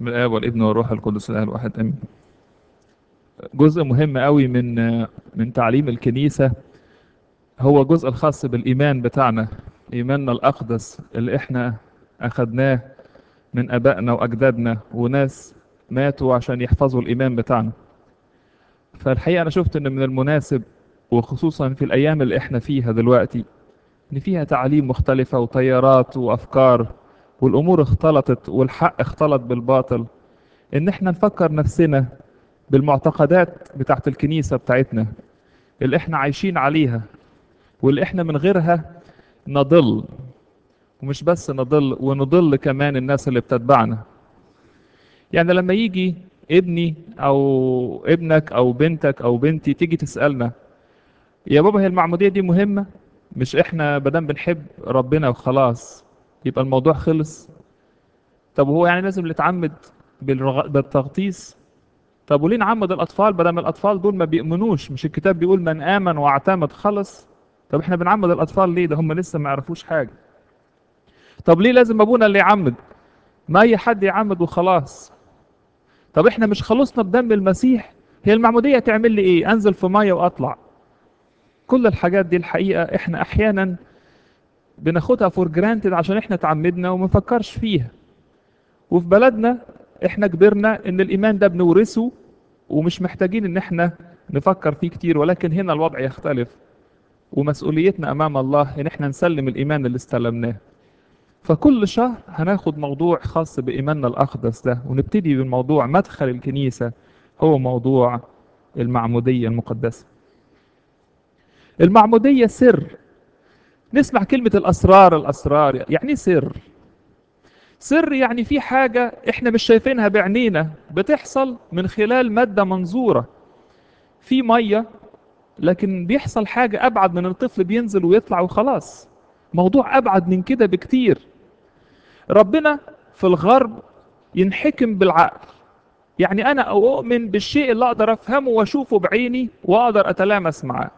بسم الآب والابن والروح القدس الآن الواحد آمين. جزء مهم قوي من من تعليم الكنيسة هو الجزء الخاص بالإيمان بتاعنا إيماننا الأقدس اللي إحنا أخدناه من آبائنا وأجدادنا وناس ماتوا عشان يحفظوا الإيمان بتاعنا. فالحقيقة أنا شفت إن من المناسب وخصوصا في الأيام اللي إحنا فيها دلوقتي إن فيها تعاليم مختلفة وتيارات وأفكار والأمور اختلطت والحق اختلط بالباطل إن إحنا نفكر نفسنا بالمعتقدات بتاعت الكنيسة بتاعتنا اللي إحنا عايشين عليها واللي إحنا من غيرها نضل ومش بس نضل ونضل كمان الناس اللي بتتبعنا يعني لما يجي ابني أو ابنك أو بنتك أو بنتي تيجي تسألنا يا بابا هي المعمودية دي مهمة مش إحنا بدل بنحب ربنا وخلاص يبقى الموضوع خلص طب هو يعني لازم نتعمد بالرغ... بالتغطيس طب وليه نعمد الاطفال بدل ما الاطفال دول ما بيؤمنوش مش الكتاب بيقول من امن واعتمد خلص طب احنا بنعمد الاطفال ليه ده هم لسه ما يعرفوش حاجه طب ليه لازم ابونا اللي يعمد ما اي حد يعمد وخلاص طب احنا مش خلصنا بدم المسيح هي المعموديه تعمل لي ايه انزل في ميه واطلع كل الحاجات دي الحقيقه احنا احيانا بناخدها فور جرانتد عشان احنا اتعمدنا وما نفكرش فيها وفي بلدنا احنا كبرنا ان الايمان ده بنورثه ومش محتاجين ان احنا نفكر فيه كتير ولكن هنا الوضع يختلف ومسؤوليتنا امام الله ان احنا نسلم الايمان اللي استلمناه فكل شهر هناخد موضوع خاص بايماننا الاقدس ده ونبتدي بالموضوع مدخل الكنيسه هو موضوع المعموديه المقدسه المعموديه سر نسمع كلمة الأسرار الأسرار يعني سر سر يعني في حاجة إحنا مش شايفينها بعينينا بتحصل من خلال مادة منظورة في مية لكن بيحصل حاجة أبعد من الطفل بينزل ويطلع وخلاص موضوع أبعد من كده بكتير ربنا في الغرب ينحكم بالعقل يعني أنا أؤمن بالشيء اللي أقدر أفهمه وأشوفه بعيني وأقدر أتلامس معاه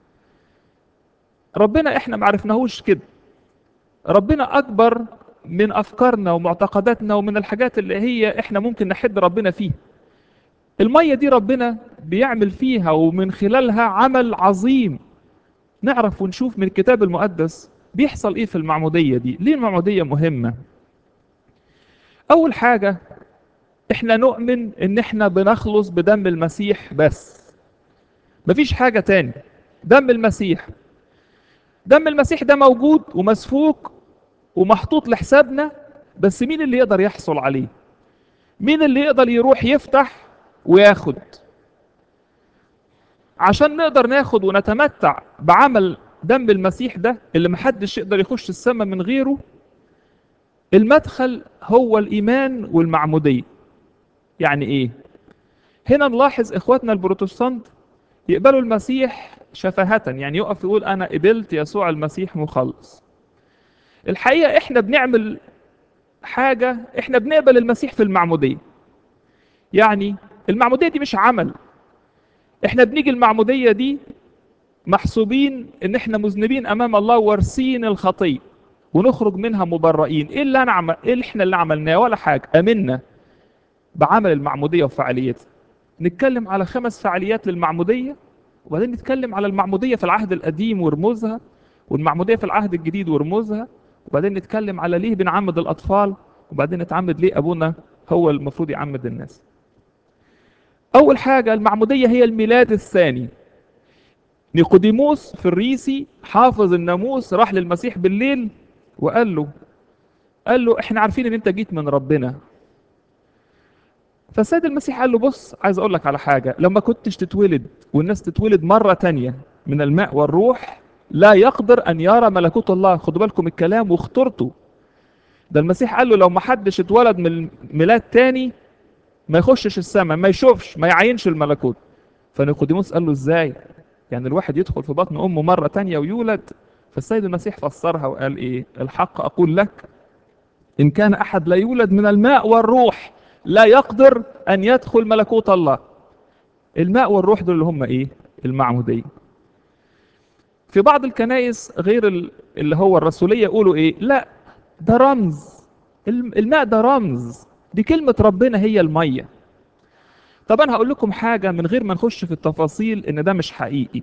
ربنا احنا ما عرفناهوش كده ربنا اكبر من افكارنا ومعتقداتنا ومن الحاجات اللي هي احنا ممكن نحد ربنا فيها الميه دي ربنا بيعمل فيها ومن خلالها عمل عظيم نعرف ونشوف من الكتاب المقدس بيحصل ايه في المعموديه دي ليه المعموديه مهمه اول حاجه احنا نؤمن ان احنا بنخلص بدم المسيح بس مفيش حاجه تاني دم المسيح دم المسيح ده موجود ومسفوك ومحطوط لحسابنا بس مين اللي يقدر يحصل عليه مين اللي يقدر يروح يفتح وياخد عشان نقدر ناخد ونتمتع بعمل دم المسيح ده اللي محدش يقدر يخش السماء من غيره المدخل هو الإيمان والمعمودية يعني إيه هنا نلاحظ إخواتنا البروتستانت يقبلوا المسيح شفهة يعني يقف يقول أنا قبلت يسوع المسيح مخلص الحقيقة إحنا بنعمل حاجة إحنا بنقبل المسيح في المعمودية يعني المعمودية دي مش عمل إحنا بنيجي المعمودية دي محسوبين إن إحنا مذنبين أمام الله وارثين الخطية ونخرج منها مبرئين إيه اللي أنا عمل إيه اللي إحنا اللي عملناه ولا حاجة أمنا بعمل المعمودية وفعاليتها نتكلم على خمس فعاليات للمعمودية وبعدين نتكلم على المعمودية في العهد القديم ورموزها والمعمودية في العهد الجديد ورموزها وبعدين نتكلم على ليه بنعمد الأطفال وبعدين نتعمد ليه أبونا هو المفروض يعمد الناس أول حاجة المعمودية هي الميلاد الثاني نيقوديموس في الريسي حافظ الناموس راح للمسيح بالليل وقال له قال له احنا عارفين ان انت جيت من ربنا فالسيد المسيح قال له بص عايز اقول لك على حاجة لما كنتش تتولد والناس تتولد مرة تانية من الماء والروح لا يقدر ان يرى ملكوت الله خدوا بالكم الكلام واخترته ده المسيح قال له لو ما حدش اتولد من ميلاد تاني ما يخشش السماء ما يشوفش ما يعينش الملكوت فنيقوديموس قال له ازاي يعني الواحد يدخل في بطن امه مرة تانية ويولد فالسيد المسيح فسرها وقال ايه الحق اقول لك ان كان احد لا يولد من الماء والروح لا يقدر أن يدخل ملكوت الله الماء والروح دول اللي هم إيه المعمودية في بعض الكنائس غير اللي هو الرسولية يقولوا إيه لا ده رمز الماء ده رمز دي كلمة ربنا هي المية طب أنا هقول لكم حاجة من غير ما نخش في التفاصيل إن ده مش حقيقي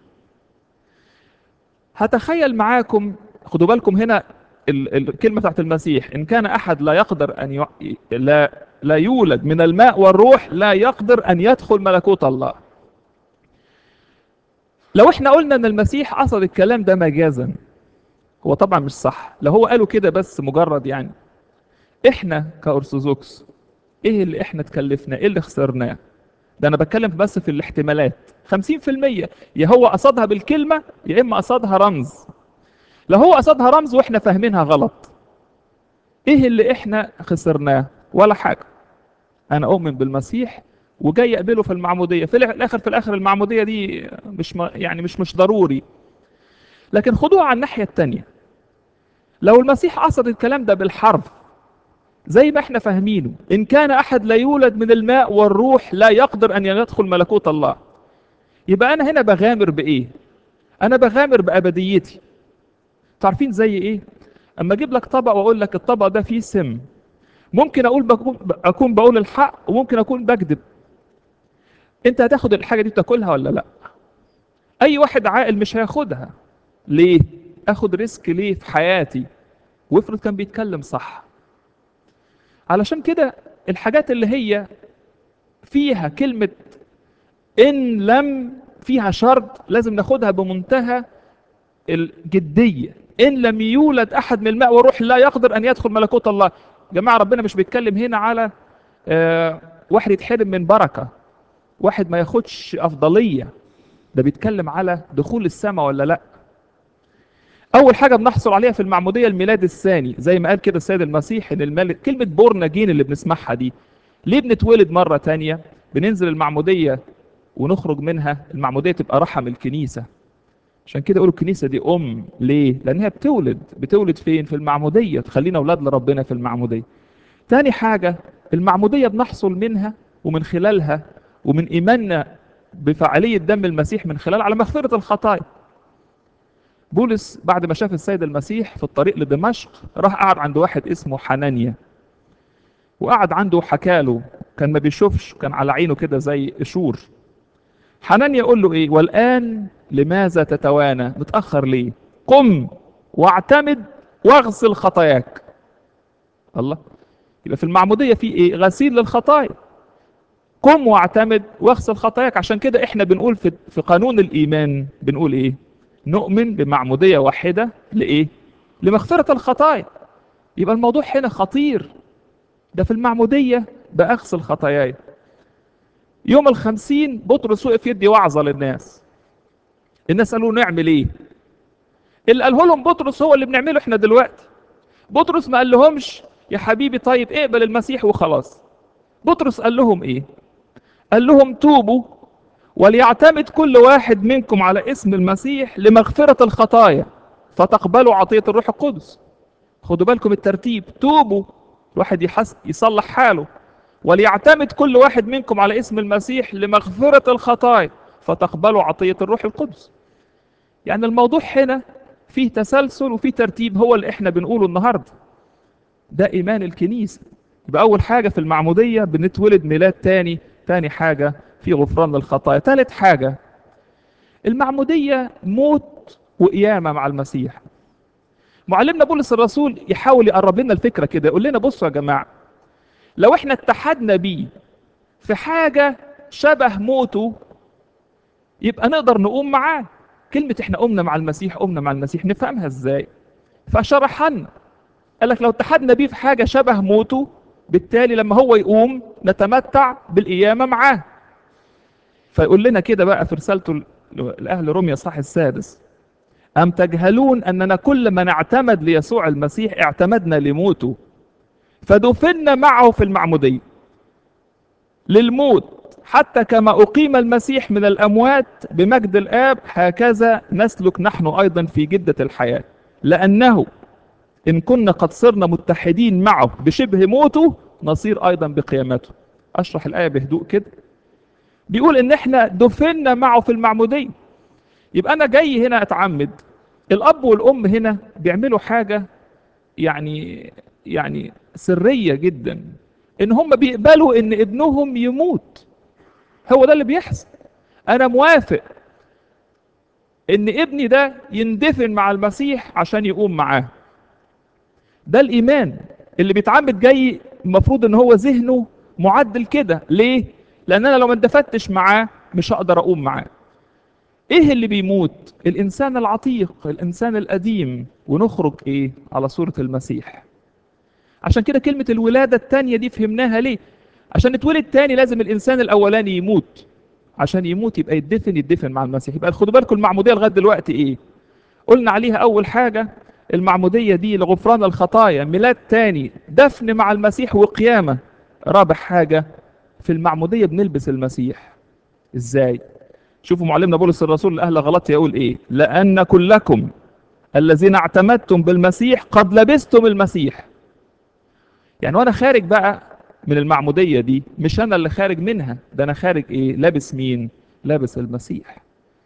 هتخيل معاكم خدوا بالكم هنا ال- ال- الكلمة بتاعت المسيح إن كان أحد لا يقدر أن ي... لا لا يولد من الماء والروح لا يقدر أن يدخل ملكوت الله لو احنا قلنا ان المسيح قصد الكلام ده مجازا هو طبعا مش صح لو هو قالوا كده بس مجرد يعني احنا كأرثوذكس ايه اللي احنا اتكلفنا ايه اللي خسرناه ده انا بتكلم بس في الاحتمالات 50% يا هو قصدها بالكلمة يا اما قصدها رمز لو هو قصدها رمز واحنا فاهمينها غلط ايه اللي احنا خسرناه ولا حاجة انا اؤمن بالمسيح وجاي اقبله في المعمودية في الاخر في الاخر المعمودية دي مش م... يعني مش مش ضروري لكن خدوها على الناحية التانية لو المسيح قصد الكلام ده بالحرف زي ما احنا فاهمينه ان كان احد لا يولد من الماء والروح لا يقدر ان يدخل ملكوت الله يبقى انا هنا بغامر بايه انا بغامر بابديتي تعرفين زي ايه اما اجيب لك طبق واقول لك الطبق ده فيه سم ممكن اقول بكون اكون بقول الحق وممكن اكون بكذب انت هتاخد الحاجه دي تاكلها ولا لا اي واحد عاقل مش هياخدها ليه اخد ريسك ليه في حياتي وافرض كان بيتكلم صح علشان كده الحاجات اللي هي فيها كلمة إن لم فيها شرط لازم ناخدها بمنتهى الجدية إن لم يولد أحد من الماء والروح لا يقدر أن يدخل ملكوت الله جماعة ربنا مش بيتكلم هنا على آه واحد يتحرم من بركة واحد ما ياخدش أفضلية ده بيتكلم على دخول السماء ولا لا اول حاجه بنحصل عليها في المعموديه الميلاد الثاني زي ما قال كده السيد المسيح ان الملك كلمه بورنا جين اللي بنسمعها دي ليه بنتولد مره تانية بننزل المعموديه ونخرج منها المعموديه تبقى رحم الكنيسه عشان كده يقولوا الكنيسه دي ام ليه لانها بتولد بتولد فين في المعموديه تخلينا اولاد لربنا في المعموديه تاني حاجه المعموديه بنحصل منها ومن خلالها ومن ايماننا بفعاليه دم المسيح من خلال على مغفره الخطايا بولس بعد ما شاف السيد المسيح في الطريق لدمشق راح قعد عند واحد اسمه حنانيا وقعد عنده وحكاله كان ما بيشوفش كان على عينه كده زي قشور حنانيا يقول له ايه والان لماذا تتوانى متاخر ليه قم واعتمد واغسل خطاياك الله يبقى في المعموديه في ايه غسيل للخطايا قم واعتمد واغسل خطاياك عشان كده احنا بنقول في في قانون الايمان بنقول ايه نؤمن بمعمودية واحدة لإيه؟ لمغفرة الخطايا يبقى الموضوع هنا خطير ده في المعمودية بأغسل خطاياي يوم الخمسين بطرس وقف يدي وعظة للناس الناس قالوا نعمل ايه اللي قاله لهم بطرس هو اللي بنعمله احنا دلوقتي بطرس ما قال لهمش يا حبيبي طيب اقبل المسيح وخلاص بطرس قال لهم ايه قال لهم توبوا وليعتمد كل واحد منكم على اسم المسيح لمغفرة الخطايا فتقبلوا عطية الروح القدس خدوا بالكم الترتيب توبوا الواحد يحس يصلح حاله وليعتمد كل واحد منكم على اسم المسيح لمغفرة الخطايا فتقبلوا عطية الروح القدس يعني الموضوع هنا فيه تسلسل وفيه ترتيب هو اللي احنا بنقوله النهارده ده ايمان الكنيسه يبقى اول حاجه في المعموديه بنتولد ميلاد تاني تاني حاجه في غفران للخطايا ثالث حاجة المعمودية موت وقيامة مع المسيح معلمنا بولس الرسول يحاول يقرب لنا الفكرة كده يقول لنا بصوا يا جماعة لو احنا اتحدنا بيه في حاجة شبه موته يبقى نقدر نقوم معاه كلمة احنا قمنا مع المسيح قمنا مع المسيح نفهمها ازاي فشرح لنا قال لك لو اتحدنا بيه في حاجة شبه موته بالتالي لما هو يقوم نتمتع بالقيامة معاه فيقول لنا كده بقى في رسالته لأهل روميا صح السادس أم تجهلون أننا كل من اعتمد ليسوع المسيح اعتمدنا لموته فدفنا معه في المعمودية للموت حتى كما أقيم المسيح من الأموات بمجد الآب هكذا نسلك نحن أيضا في جدة الحياة لأنه إن كنا قد صرنا متحدين معه بشبه موته نصير أيضا بقيامته أشرح الآية بهدوء كده بيقول ان احنا دفنا معه في المعمودية يبقى انا جاي هنا اتعمد الاب والام هنا بيعملوا حاجة يعني يعني سرية جدا ان هم بيقبلوا ان ابنهم يموت هو ده اللي بيحصل انا موافق ان ابني ده يندفن مع المسيح عشان يقوم معاه ده الايمان اللي بيتعمد جاي المفروض ان هو ذهنه معدل كده ليه لان انا لو ما اندفتش معاه مش هقدر اقوم معاه ايه اللي بيموت الانسان العتيق الانسان القديم ونخرج ايه على صورة المسيح عشان كده كلمة الولادة التانية دي فهمناها ليه عشان نتولد تاني لازم الانسان الاولاني يموت عشان يموت يبقى يدفن يدفن مع المسيح يبقى خدوا بالكم المعمودية لغاية دلوقتي ايه قلنا عليها اول حاجة المعمودية دي لغفران الخطايا ميلاد تاني دفن مع المسيح وقيامة رابع حاجة في المعمودية بنلبس المسيح ازاي شوفوا معلمنا بولس الرسول لأهل غلطية يقول ايه لأن كلكم الذين اعتمدتم بالمسيح قد لبستم المسيح يعني وانا خارج بقى من المعمودية دي مش انا اللي خارج منها ده انا خارج ايه لابس مين لابس المسيح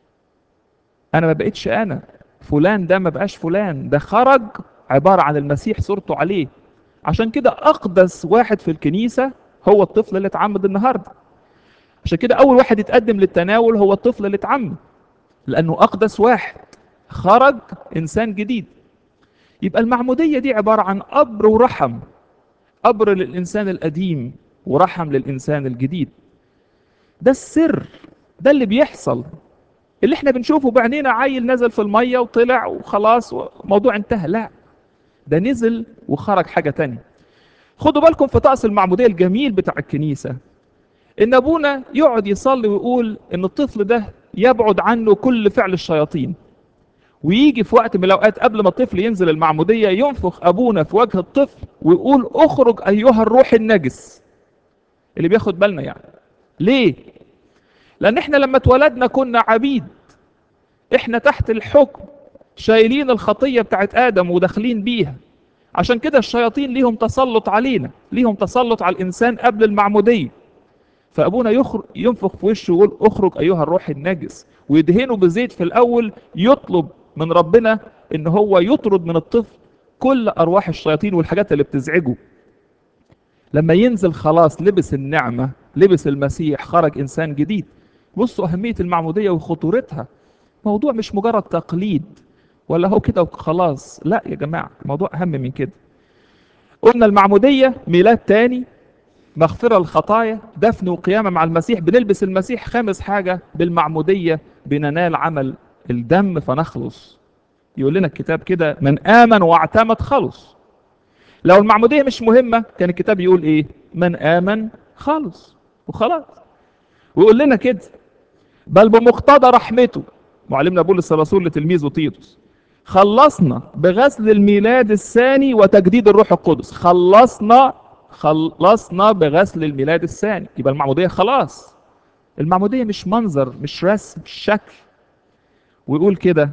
انا ما بقتش انا فلان ده ما بقاش فلان ده خرج عبارة عن المسيح صورته عليه عشان كده اقدس واحد في الكنيسة هو الطفل اللي اتعمد النهاردة عشان كده اول واحد يتقدم للتناول هو الطفل اللي اتعمد لانه اقدس واحد خرج انسان جديد يبقى المعمودية دي عبارة عن قبر ورحم قبر للإنسان القديم ورحم للإنسان الجديد ده السر ده اللي بيحصل اللي احنا بنشوفه بعينينا عيل نزل في المية وطلع وخلاص الموضوع انتهى لا ده نزل وخرج حاجة تانية خدوا بالكم في طقس المعمودية الجميل بتاع الكنيسة ان ابونا يقعد يصلي ويقول ان الطفل ده يبعد عنه كل فعل الشياطين ويجي في وقت من الاوقات قبل ما الطفل ينزل المعموديه ينفخ ابونا في وجه الطفل ويقول اخرج ايها الروح النجس اللي بياخد بالنا يعني ليه لان احنا لما اتولدنا كنا عبيد احنا تحت الحكم شايلين الخطيه بتاعت ادم وداخلين بيها عشان كده الشياطين ليهم تسلط علينا ليهم تسلط على الانسان قبل المعموديه فابونا يخرج ينفخ في وشه ويقول اخرج ايها الروح النجس ويدهنه بزيت في الاول يطلب من ربنا ان هو يطرد من الطفل كل ارواح الشياطين والحاجات اللي بتزعجه لما ينزل خلاص لبس النعمة لبس المسيح خرج انسان جديد بصوا اهمية المعمودية وخطورتها موضوع مش مجرد تقليد ولا هو كده وخلاص لا يا جماعة الموضوع اهم من كده قلنا المعمودية ميلاد تاني مغفرة الخطايا دفن وقيامة مع المسيح بنلبس المسيح خامس حاجة بالمعمودية بننال عمل الدم فنخلص يقول لنا الكتاب كده من آمن واعتمد خلص لو المعمودية مش مهمة كان الكتاب يقول ايه من آمن خلص وخلاص ويقول لنا كده بل بمقتضى رحمته معلمنا بولس الرسول لتلميذه تيتوس خلصنا بغسل الميلاد الثاني وتجديد الروح القدس خلصنا خلصنا بغسل الميلاد الثاني يبقى المعمودية خلاص المعمودية مش منظر مش رسم مش شكل ويقول كده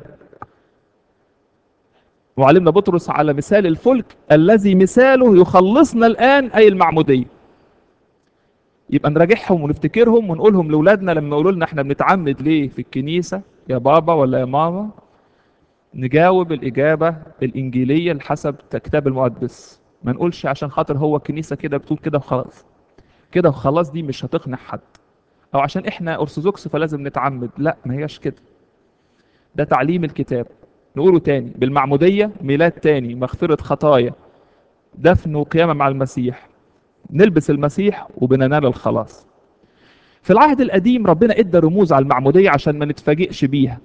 معلمنا بطرس على مثال الفلك الذي مثاله يخلصنا الآن أي المعمودية يبقى نراجعهم ونفتكرهم ونقولهم لأولادنا لما يقولوا لنا احنا بنتعمد ليه في الكنيسة يا بابا ولا يا ماما نجاوب الإجابة الإنجيلية لحسب الكتاب المقدس ما نقولش عشان خاطر هو الكنيسة كده بتقول كده وخلاص كده وخلاص دي مش هتقنع حد أو عشان احنا أرثوذكس فلازم نتعمد لا ما هياش كده ده تعليم الكتاب نقوله تاني بالمعمودية ميلاد تاني مغفرة خطايا دفن وقيامة مع المسيح نلبس المسيح وبننال الخلاص في العهد القديم ربنا ادى رموز على المعمودية عشان ما نتفاجئش بيها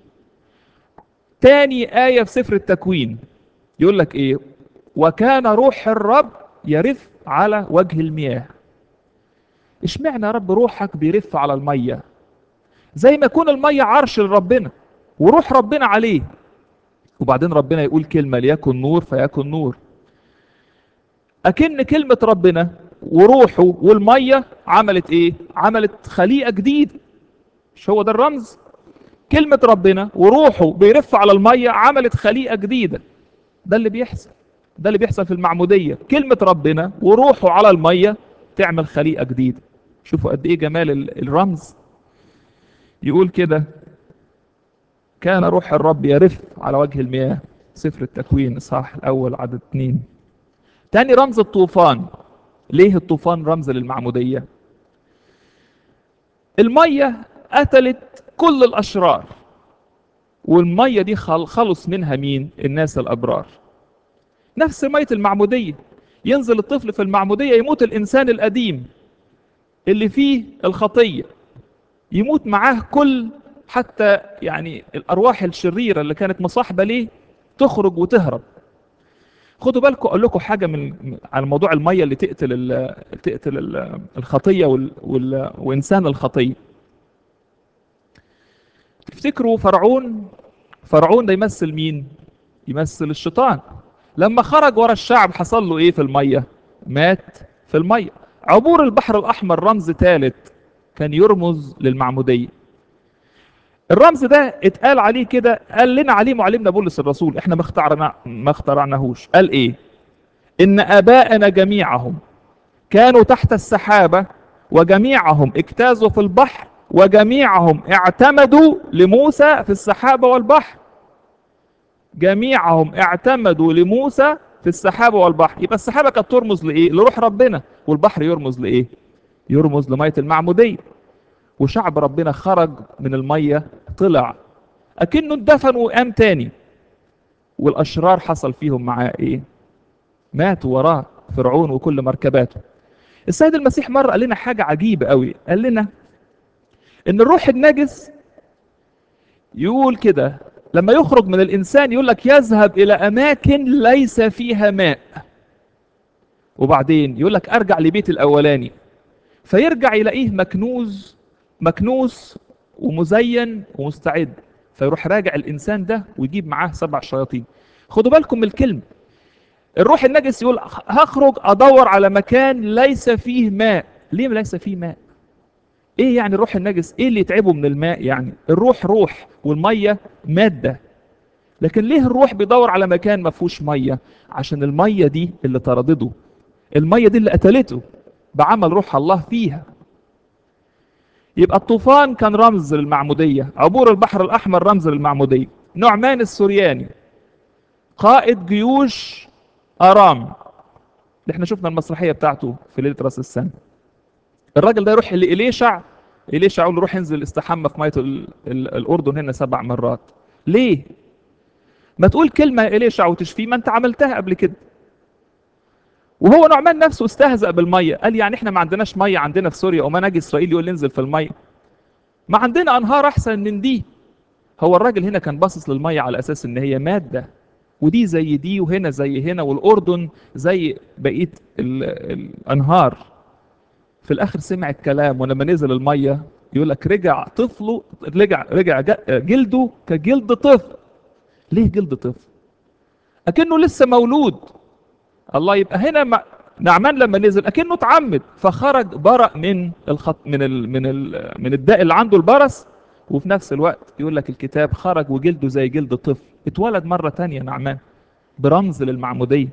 تاني آية في سفر التكوين يقول لك ايه وكان روح الرب يرف على وجه المياه اشمعنى يا رب روحك بيرف على المية زي ما يكون المية عرش لربنا وروح ربنا عليه وبعدين ربنا يقول كلمة ليكن نور فيكن نور أكن كلمة ربنا وروحه والمية عملت ايه عملت خليقة جديدة مش هو ده الرمز كلمة ربنا وروحه بيرف على المية عملت خليقة جديدة ده اللي بيحصل ده اللي بيحصل في المعمودية كلمة ربنا وروحه على المية تعمل خليقة جديدة شوفوا قد ايه جمال الرمز يقول كده كان روح الرب يرف على وجه المياه سفر التكوين اصحاح الاول عدد اثنين تاني رمز الطوفان ليه الطوفان رمز للمعمودية المية قتلت كل الأشرار والمية دي خل- خلص منها مين الناس الأبرار نفس مية المعمودية ينزل الطفل في المعمودية يموت الإنسان القديم اللي فيه الخطية يموت معاه كل حتى يعني الأرواح الشريرة اللي كانت مصاحبة ليه تخرج وتهرب خدوا بالكم اقول لكم حاجه من على موضوع الميه اللي تقتل ال تقتل ال الخطيه وال وال وانسان الخطيه تفتكروا فرعون فرعون ده يمثل مين يمثل الشيطان لما خرج ورا الشعب حصل له ايه في الميه مات في الميه عبور البحر الاحمر رمز ثالث كان يرمز للمعموديه الرمز ده اتقال عليه كده قال لنا عليه معلمنا بولس الرسول احنا ما اخترعنا ما اخترعناهوش قال ايه ان اباءنا جميعهم كانوا تحت السحابه وجميعهم اجتازوا في البحر وجميعهم اعتمدوا لموسى في السحابه والبحر جميعهم اعتمدوا لموسى في السحابه والبحر يبقى السحابه كانت ترمز لايه لروح ربنا والبحر يرمز لايه يرمز لميه المعموديه وشعب ربنا خرج من الميه طلع اكنه اندفن وقام تاني والاشرار حصل فيهم معاه ايه ماتوا وراه فرعون وكل مركباته السيد المسيح مره قال لنا حاجه عجيبه قوي قال لنا ان الروح النجس يقول كده لما يخرج من الانسان يقول لك يذهب الى اماكن ليس فيها ماء وبعدين يقول لك ارجع لبيت الاولاني فيرجع يلاقيه مكنوز مكنوس ومزين ومستعد فيروح راجع الانسان ده ويجيب معاه سبع شياطين خدوا بالكم من الكلمه الروح النجس يقول هخرج ادور على مكان ليس فيه ماء ليه ليس فيه ماء ايه يعني الروح النجس ايه اللي يتعبه من الماء يعني الروح روح والميه ماده لكن ليه الروح بيدور على مكان ما فيهوش ميه عشان الميه دي اللي طردته الميه دي اللي قتلته بعمل روح الله فيها يبقى الطوفان كان رمز للمعمودية عبور البحر الأحمر رمز للمعمودية نعمان السورياني قائد جيوش أرام اللي احنا شفنا المسرحية بتاعته في ليلة راس السنة الراجل ده يروح لإليشع إليشع يقول له روح انزل استحمى في مية ال- ال- الأردن هنا سبع مرات ليه؟ ما تقول كلمة يا إليشع وتشفيه ما أنت عملتها قبل كده وهو نعمان نفسه استهزأ بالمية قال يعني احنا ما عندناش مية عندنا في سوريا وما نجي إسرائيل يقول انزل في المية ما عندنا أنهار أحسن من دي هو الراجل هنا كان باصص للمية على أساس إن هي مادة ودي زي دي وهنا زي هنا والأردن زي بقية ال- الأنهار في الآخر سمع الكلام ولما نزل المية يقول لك رجع طفله رجع رجع ج- جلده كجلد طفل ليه جلد طفل؟ أكنه لسه مولود الله يبقى هنا ما نعمان لما نزل اكنه اتعمد فخرج برأ من الخط من ال من ال من الداء اللي عنده البرص وفي نفس الوقت يقول لك الكتاب خرج وجلده زي جلد طفل اتولد مرة تانية نعمان برمز للمعمودية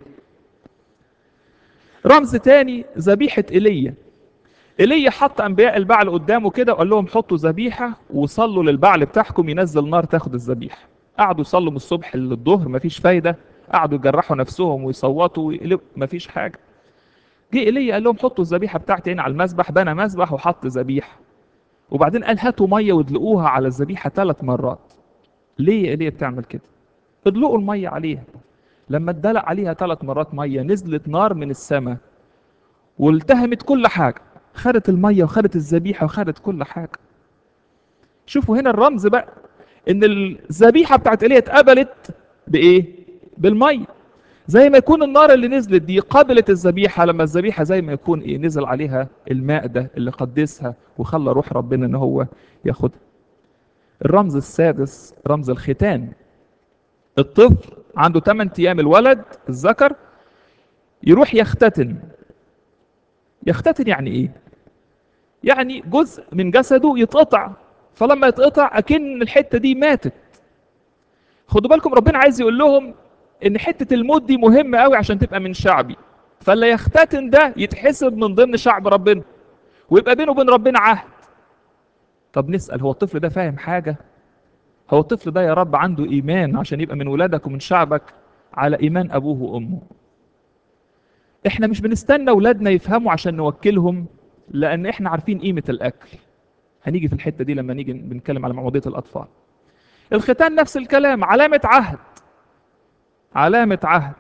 رمز تاني ذبيحة ايليا ايليا حط انبياء البعل قدامه كده وقال لهم حطوا ذبيحة وصلوا للبعل بتاعكم ينزل نار تاخد الذبيحة قعدوا يصلوا من الصبح للظهر مفيش فايدة قعدوا يجرحوا نفسهم ويصوتوا ويقلبوا مفيش حاجة جه ايليا قال لهم حطوا الذبيحة بتاعتي هنا على المذبح بنى مذبح وحط ذبيحة وبعدين قال هاتوا مية وادلقوها على الذبيحة ثلاث مرات ليه يا ايليا بتعمل كده ادلقوا المية عليها لما اتدلق عليها ثلاث مرات مية نزلت نار من السماء والتهمت كل حاجة خدت المية وخدت الذبيحة وخدت كل حاجة شوفوا هنا الرمز بقى ان الذبيحة بتاعت ايليا اتقبلت بايه بالمية زي ما يكون النار اللي نزلت دي قبلت الذبيحة لما الذبيحة زي ما يكون ايه نزل عليها الماء ده اللي قدسها وخلى روح ربنا ان هو ياخدها الرمز السادس رمز الختان الطفل عنده 8 ايام الولد الذكر يروح يختتن يختتن يعني ايه يعني جزء من جسده يتقطع فلما يتقطع اكن الحته دي ماتت خدوا بالكم ربنا عايز يقول لهم ان حته الموت دي مهمه قوي عشان تبقى من شعبي فاللي يختتن ده يتحسب من ضمن شعب ربنا ويبقى بينه وبين ربنا عهد طب نسال هو الطفل ده فاهم حاجه هو الطفل ده يا رب عنده ايمان عشان يبقى من ولادك ومن شعبك على ايمان ابوه وامه احنا مش بنستنى اولادنا يفهموا عشان نوكلهم لان احنا عارفين قيمه الاكل هنيجي في الحته دي لما نيجي بنتكلم على معموديه الاطفال الختان نفس الكلام علامه عهد علامه عهد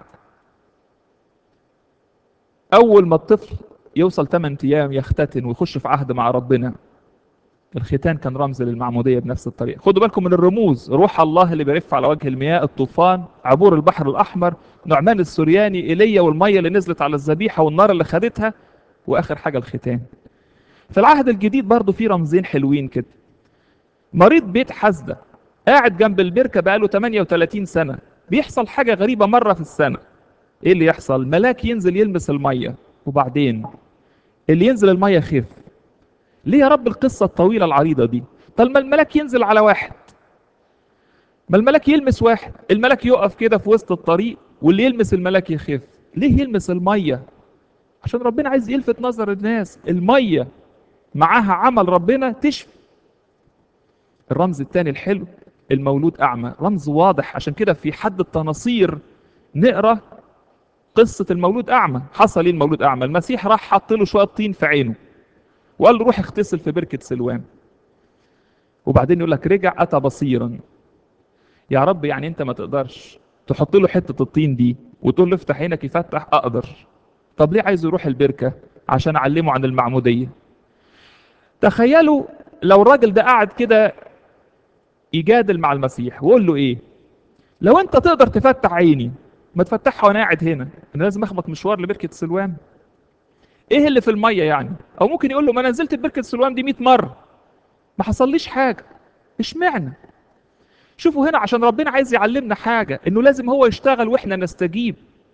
اول ما الطفل يوصل 8 ايام يختتن ويخش في عهد مع ربنا الختان كان رمز للمعموديه بنفس الطريقه خدوا بالكم من الرموز روح الله اللي بيرف على وجه المياه الطوفان عبور البحر الاحمر نعمان السرياني ايليا والميه اللي نزلت على الذبيحه والنار اللي خدتها واخر حاجه الختان في العهد الجديد برضه في رمزين حلوين كده مريض بيت حسده قاعد جنب البركه بقاله 38 سنه بيحصل حاجه غريبه مره في السنه ايه اللي يحصل ملاك ينزل يلمس الميه وبعدين اللي ينزل الميه يخف ليه يا رب القصه الطويله العريضه دي طب ما الملاك ينزل على واحد ما الملاك يلمس واحد الملاك يقف كده في وسط الطريق واللي يلمس الملاك يخف ليه يلمس الميه عشان ربنا عايز يلفت نظر الناس الميه معاها عمل ربنا تشفي الرمز الثاني الحلو المولود اعمى رمز واضح عشان كده في حد التناصير نقرا قصه المولود اعمى حصل ايه المولود اعمى المسيح راح حط له شويه طين في عينه وقال له روح اغتسل في بركه سلوان وبعدين يقول لك رجع اتى بصيرا يا رب يعني انت ما تقدرش تحط له حته الطين دي وتقول له افتح عينك يفتح اقدر طب ليه عايز يروح البركه عشان اعلمه عن المعموديه تخيلوا لو الراجل ده قعد كده يجادل مع المسيح ويقول له ايه لو انت تقدر تفتح عيني ما تفتحها وانا قاعد هنا انا لازم اخبط مشوار لبركه سلوان ايه اللي في الميه يعني او ممكن يقول له ما انا نزلت بركه سلوان دي 100 مره ما حصليش حاجه اشمعنى شوفوا هنا عشان ربنا عايز يعلمنا حاجه انه لازم هو يشتغل واحنا نستجيب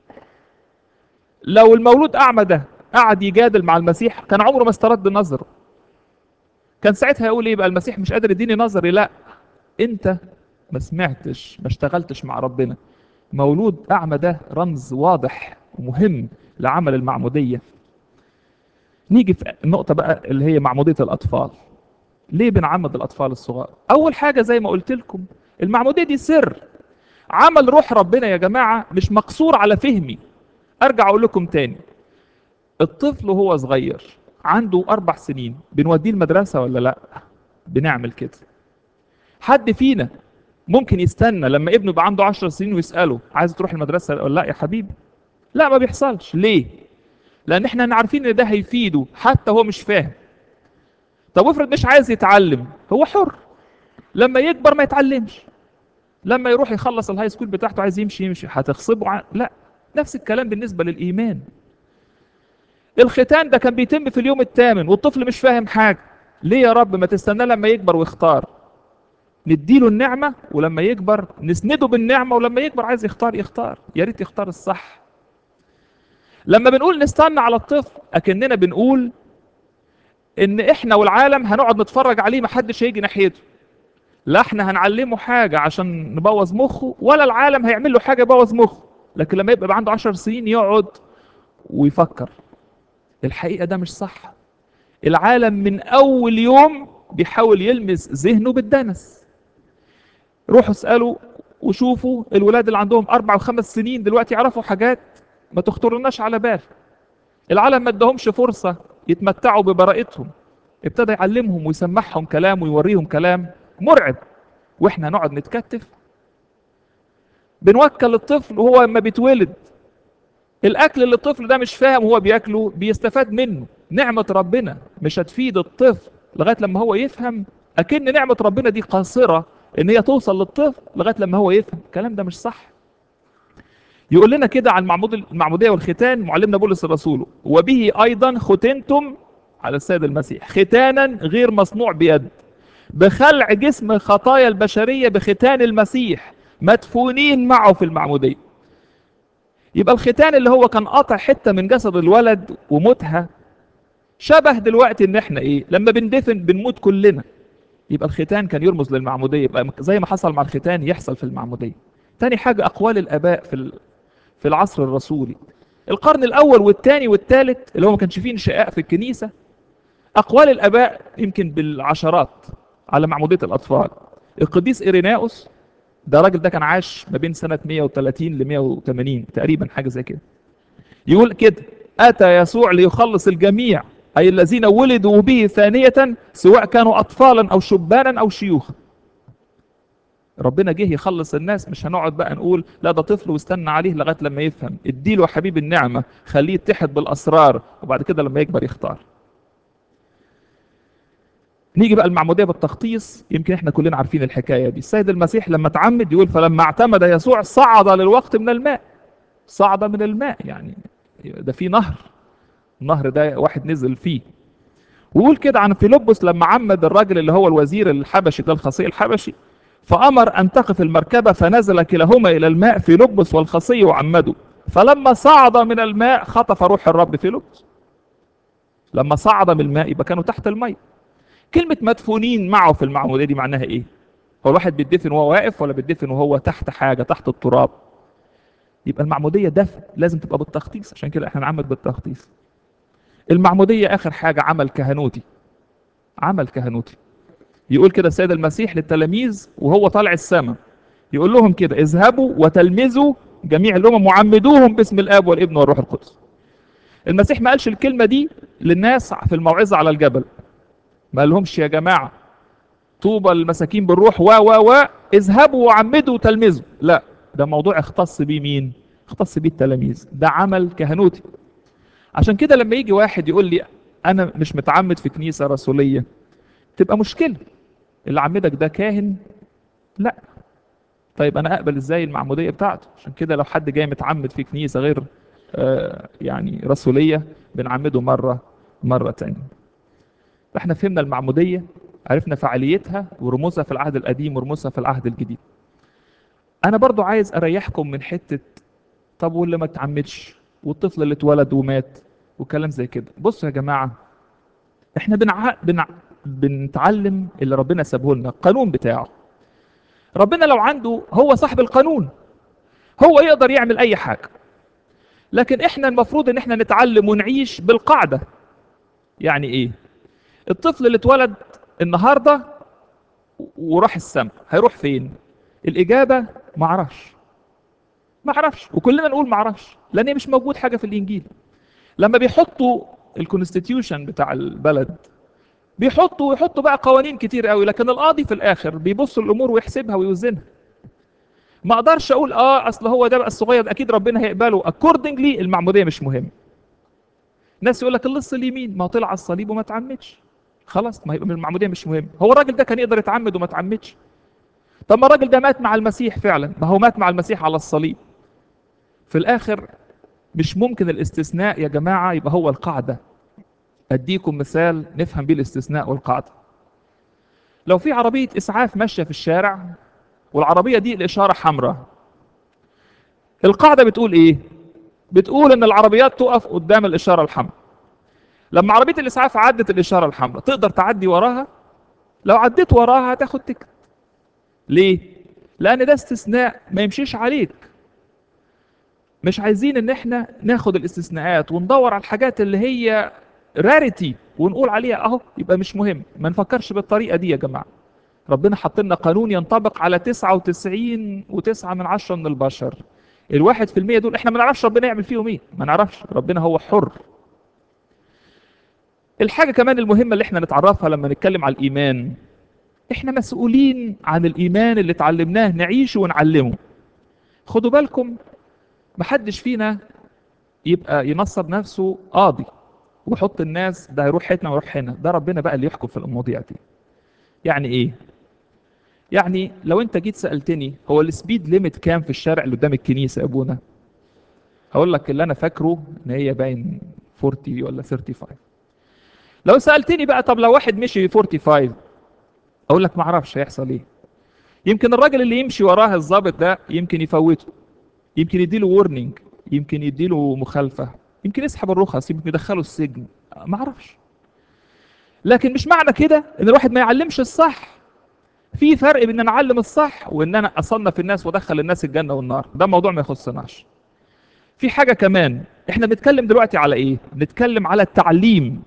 لو المولود اعمى ده قعد يجادل مع المسيح كان عمره ما استرد نظره كان ساعتها يقول ايه بقى المسيح مش قادر يديني نظري لا انت ما سمعتش ما اشتغلتش مع ربنا مولود اعمى ده رمز واضح ومهم لعمل المعموديه نيجي في النقطه بقى اللي هي معموديه الاطفال ليه بنعمد الاطفال الصغار اول حاجه زي ما قلت لكم المعموديه دي سر عمل روح ربنا يا جماعه مش مقصور على فهمي ارجع اقول لكم تاني الطفل وهو صغير عنده اربع سنين بنوديه المدرسه ولا لا بنعمل كده حد فينا ممكن يستنى لما ابنه يبقى عنده 10 سنين ويساله عايز تروح المدرسه ولا لا يا حبيبي لا ما بيحصلش ليه لان احنا عارفين ان ده هيفيده حتى هو مش فاهم طب افرض مش عايز يتعلم هو حر لما يكبر ما يتعلمش لما يروح يخلص الهاي سكول بتاعته عايز يمشي يمشي هتغصبه عن... لا نفس الكلام بالنسبه للايمان الختان ده كان بيتم في اليوم الثامن والطفل مش فاهم حاجه ليه يا رب ما تستناه لما يكبر ويختار نديله النعمه ولما يكبر نسنده بالنعمه ولما يكبر عايز يختار يختار يا ريت يختار الصح لما بنقول نستنى على الطفل اكننا بنقول ان احنا والعالم هنقعد نتفرج عليه محدش هيجي ناحيته لا احنا هنعلمه حاجه عشان نبوظ مخه ولا العالم هيعمل له حاجه يبوظ مخه لكن لما يبقى عنده 10 سنين يقعد ويفكر الحقيقه ده مش صح العالم من اول يوم بيحاول يلمس ذهنه بالدنس روحوا اسالوا وشوفوا الولاد اللي عندهم اربع وخمس سنين دلوقتي يعرفوا حاجات ما تخطرناش على بال العالم ما ادهمش فرصه يتمتعوا ببراءتهم ابتدى يعلمهم ويسمعهم كلام ويوريهم كلام مرعب واحنا نقعد نتكتف بنوكل الطفل وهو لما بيتولد الاكل اللي الطفل ده مش فاهم وهو بياكله بيستفاد منه نعمه ربنا مش هتفيد الطفل لغايه لما هو يفهم اكن نعمه ربنا دي قاصره ان هي توصل للطفل لغايه لما هو يفهم الكلام ده مش صح يقول لنا كده عن معمود المعموديه والختان معلمنا بولس الرسول وبه ايضا ختنتم على السيد المسيح ختانا غير مصنوع بيد بخلع جسم خطايا البشريه بختان المسيح مدفونين معه في المعموديه يبقى الختان اللي هو كان قاطع حته من جسد الولد وموتها شبه دلوقتي ان احنا ايه لما بندفن بنموت كلنا يبقى الختان كان يرمز للمعموديه يبقى زي ما حصل مع الختان يحصل في المعموديه تاني حاجه اقوال الاباء في في العصر الرسولي القرن الاول والثاني والثالث اللي هو ما كانش فيه انشقاق في الكنيسه اقوال الاباء يمكن بالعشرات على معموديه الاطفال القديس ايريناوس ده الراجل ده كان عاش ما بين سنه 130 ل 180 تقريبا حاجه زي كده يقول كده اتى يسوع ليخلص الجميع اي الذين ولدوا به ثانيه سواء كانوا اطفالا او شبانا او شيوخا ربنا جه يخلص الناس مش هنقعد بقى نقول لا ده طفل واستنى عليه لغايه لما يفهم اديله يا حبيب النعمه خليه يتحد بالاسرار وبعد كده لما يكبر يختار نيجي بقى المعموديه بالتخطيص يمكن احنا كلنا عارفين الحكايه دي السيد المسيح لما اتعمد يقول فلما اعتمد يسوع صعد للوقت من الماء صعد من الماء يعني ده في نهر النهر ده واحد نزل فيه ويقول كده عن فيلبس لما عمد الراجل اللي هو الوزير الحبشي ده الخصي الحبشي فأمر أن تقف المركبة فنزل كلاهما إلى الماء في لبس والخصي وعمدوا فلما صعد من الماء خطف روح الرب في لبس لما صعد من الماء يبقى كانوا تحت الماء كلمة مدفونين معه في المعمودية دي معناها إيه؟ هو الواحد بيدفن وهو واقف ولا بيدفن وهو تحت حاجة تحت التراب يبقى المعمودية دفن لازم تبقى بالتخطيص عشان كده احنا نعمد بالتخطيص المعمودية آخر حاجة عمل كهنوتي عمل كهنوتي يقول كده السيد المسيح للتلاميذ وهو طالع السماء يقول لهم كده اذهبوا وتلمذوا جميع الامم وعمدوهم باسم الاب والابن والروح القدس المسيح ما قالش الكلمه دي للناس في الموعظه على الجبل ما قالهمش يا جماعه طوبى للمساكين بالروح و و و اذهبوا وعمدوا وتلمذوا لا ده موضوع اختص بيه مين اختص بيه التلاميذ ده عمل كهنوتي عشان كده لما يجي واحد يقول لي انا مش متعمد في كنيسه رسوليه تبقى مشكله اللي عمدك ده كاهن لا طيب انا اقبل ازاي المعموديه بتاعته عشان كده لو حد جاي متعمد في كنيسه غير آه يعني رسوليه بنعمده مره مره تانية فاحنا فهمنا المعموديه عرفنا فعاليتها ورموزها في العهد القديم ورموزها في العهد الجديد انا برضو عايز اريحكم من حته طب واللي ما اتعمدش والطفل اللي اتولد ومات وكلام زي كده بصوا يا جماعه احنا بنع... بنع... بنتعلم اللي ربنا سابه لنا القانون بتاعه ربنا لو عنده هو صاحب القانون هو يقدر يعمل اي حاجه لكن احنا المفروض ان احنا نتعلم ونعيش بالقاعده يعني ايه الطفل اللي اتولد النهارده وراح السماء هيروح فين الاجابه ما اعرفش ما اعرفش وكلنا نقول ما اعرفش لان مش موجود حاجه في الانجيل لما بيحطوا الكونستيتيوشن بتاع البلد بيحطوا ويحطوا بقى قوانين كتير قوي لكن القاضي في الاخر بيبص الامور ويحسبها ويوزنها ما اقدرش اقول اه اصل هو ده بقى الصغير ده اكيد ربنا هيقبله اكوردنجلي المعموديه مش مهم ناس يقول لك اللص اليمين ما هو طلع على الصليب وما اتعمدش خلاص ما يبقى المعموديه مش مهم هو الراجل ده كان يقدر يتعمد وما اتعمدش طب ما الراجل ده مات مع المسيح فعلا ما هو مات مع المسيح على الصليب في الاخر مش ممكن الاستثناء يا جماعه يبقى هو القاعده اديكم مثال نفهم بيه الاستثناء والقاعده لو في عربيه اسعاف ماشيه في الشارع والعربيه دي الاشاره حمراء القاعده بتقول ايه بتقول ان العربيات تقف قدام الاشاره الحمراء لما عربيه الاسعاف عدت الاشاره الحمراء تقدر تعدي وراها لو عديت وراها هتاخد تكت ليه لان ده استثناء ما يمشيش عليك مش عايزين ان احنا ناخد الاستثناءات وندور على الحاجات اللي هي راريتي ونقول عليها اهو يبقى مش مهم ما نفكرش بالطريقه دي يا جماعه ربنا حط لنا قانون ينطبق على 99 و9 من عشرة من البشر الواحد في المية دول احنا ما نعرفش ربنا يعمل فيهم ايه ما نعرفش ربنا هو حر الحاجة كمان المهمة اللي احنا نتعرفها لما نتكلم على الإيمان احنا مسؤولين عن الإيمان اللي اتعلمناه نعيشه ونعلمه خدوا بالكم محدش فينا يبقى ينصب نفسه قاضي ويحط الناس ده هيروح هنا ويروح هنا ده ربنا بقى اللي يحكم في المواضيع دي يعني ايه يعني لو انت جيت سالتني هو السبيد ليميت كام في الشارع اللي قدام الكنيسه يا ابونا هقول لك اللي انا فاكره ان هي باين 40 ولا 35 لو سالتني بقى طب لو واحد مشي 45 اقول لك ما اعرفش هيحصل ايه يمكن الراجل اللي يمشي وراه الضابط ده يمكن يفوته يمكن يديله وورنينج يمكن يديله مخالفه يمكن يسحب الرخص يمكن يدخله السجن ما اعرفش لكن مش معنى كده ان الواحد ما يعلمش الصح في فرق بين ان اعلم الصح وان انا اصنف الناس وادخل الناس الجنه والنار ده موضوع ما يخصناش في حاجه كمان احنا بنتكلم دلوقتي على ايه نتكلم على التعليم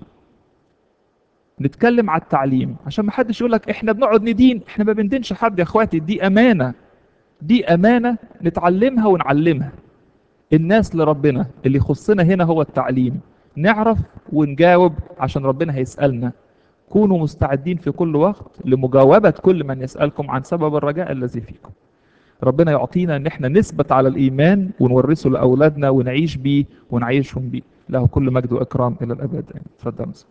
نتكلم على التعليم عشان ما حدش يقول لك احنا بنقعد ندين احنا ما بندينش حد يا اخواتي دي امانه دي امانه نتعلمها ونعلمها الناس لربنا اللي يخصنا هنا هو التعليم نعرف ونجاوب عشان ربنا هيسألنا كونوا مستعدين في كل وقت لمجاوبة كل من يسألكم عن سبب الرجاء الذي فيكم ربنا يعطينا ان احنا نثبت على الايمان ونورثه لاولادنا ونعيش بيه ونعيشهم بيه له كل مجد واكرام الى الابد اتفضل